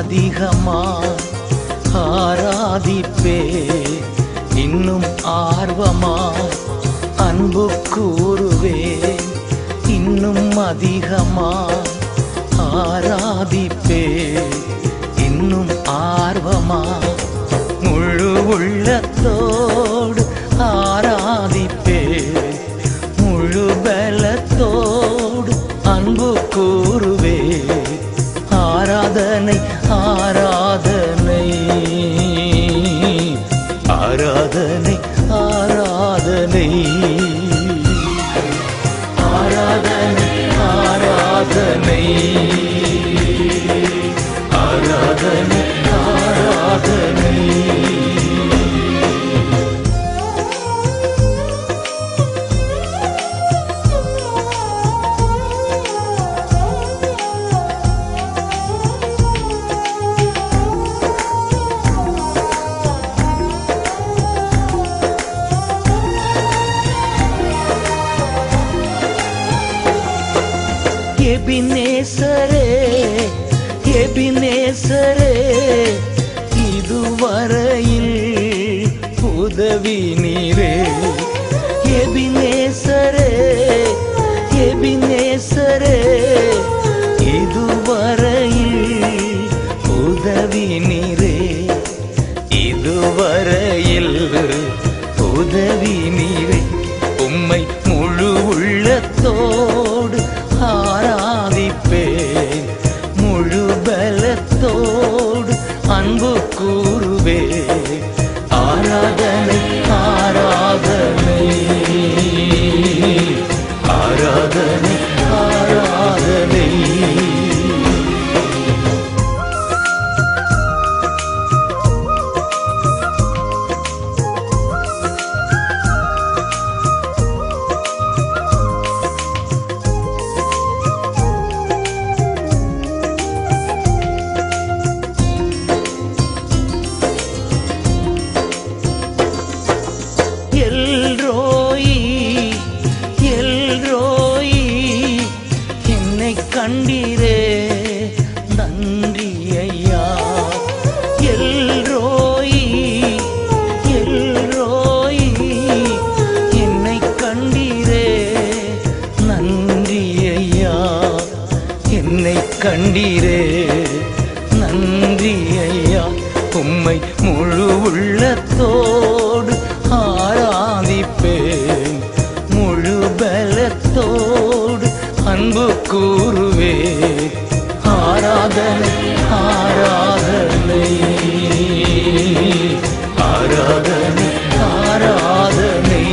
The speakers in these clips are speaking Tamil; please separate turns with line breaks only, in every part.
அதிகமாய் ஆராதிப்பே இன்னும் ஆர்வமாய் அன்பு கூறுவே இன்னும் அதிகமாய் ஆராதிப்பே இன்னும் ஆர்வமாய் முழு உள்ளத்தோடு ஆராதிப்பே முழு பலத்தோடு அன்பு கூறுவே ஆராதனை ஆராதனை ஆராதனை ஆராதனை ஆராதனை ஆராதனை ஆராதனை ஆராதனை எபினேசரே எபினேசரே இதுவரையில் உதவி நீரே எபினேசரே எபினேசரே இதுவரையில் உதவி நீரே இதுவரையில் உதவி நீரே உம்மை முழு உள்ளத்தோடு ஆராதிப்பேன் முழு பலத்தோடு அன்பு கூறுவே ஆராதனை ஆராதனை ஆராதனை ஆராதனை எல்ரோயி எல்ரோயி என்னை கண்டீரே நன்றி ஐயா எல்ரோயி எல்ரோயி என்னை கண்டீரே நன்றி ஐயா என்னை கண்டீரே நன்றி ஐயா உம்மை முழு உள்ளத்தோடு ஆராதிப்பேன் முழு பலத்தோடு அன்பு கூறுவே ஆராதனை ஆராதனை ஆராதனை ஆராதனை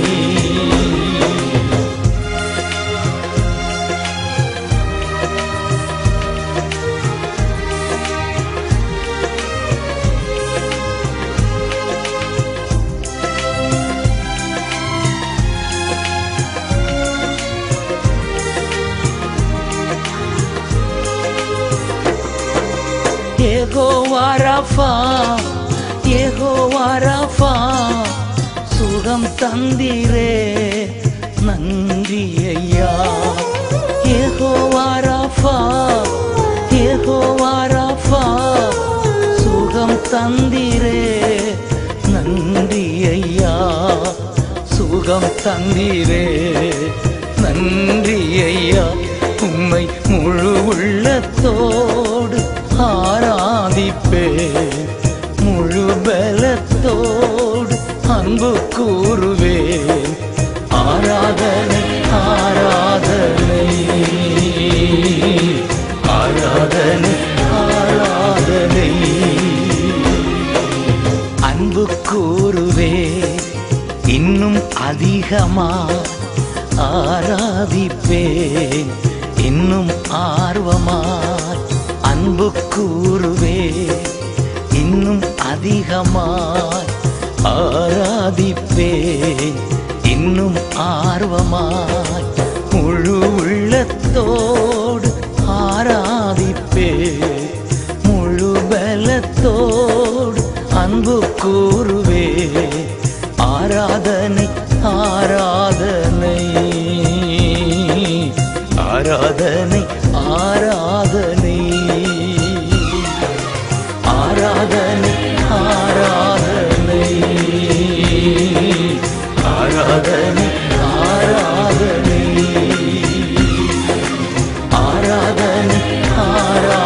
ஏகோவா ரஃபா ஏகோவா ரஃபா சுகம் தந்திரே நன்றி ஐயா ஏகோவா ரஃபா ஏகோவா ரஃபா சுகம் தந்திரே நன்றி ஐயா சுகம் தந்திரே நன்றி ஐயா உம்மை முழு உள்ளத்தோடு ஆராதிப்பேன் முழு பலத்தோடு அன்பு கூறுவேன் ஆராதனை ஆராதனை ஆராதனை ஆராதனை அன்பு கூறுவே இன்னும் அதிகமா ஆராதிப்பேன் இன்னும் ஆர்வமாய் அன்பு கூறுவே இன்னும் அதிகமாய் ஆராதிப்பேன் இன்னும் ஆர்வமாய் முழு உள்ளத்தோடு ஆராதிப்பேன் முழு பலத்தோடு அன்பு கூறுவே ஆராதனை ஆராதனை ஆராதனை ஆராதனை ஆராதனை ஆராதனை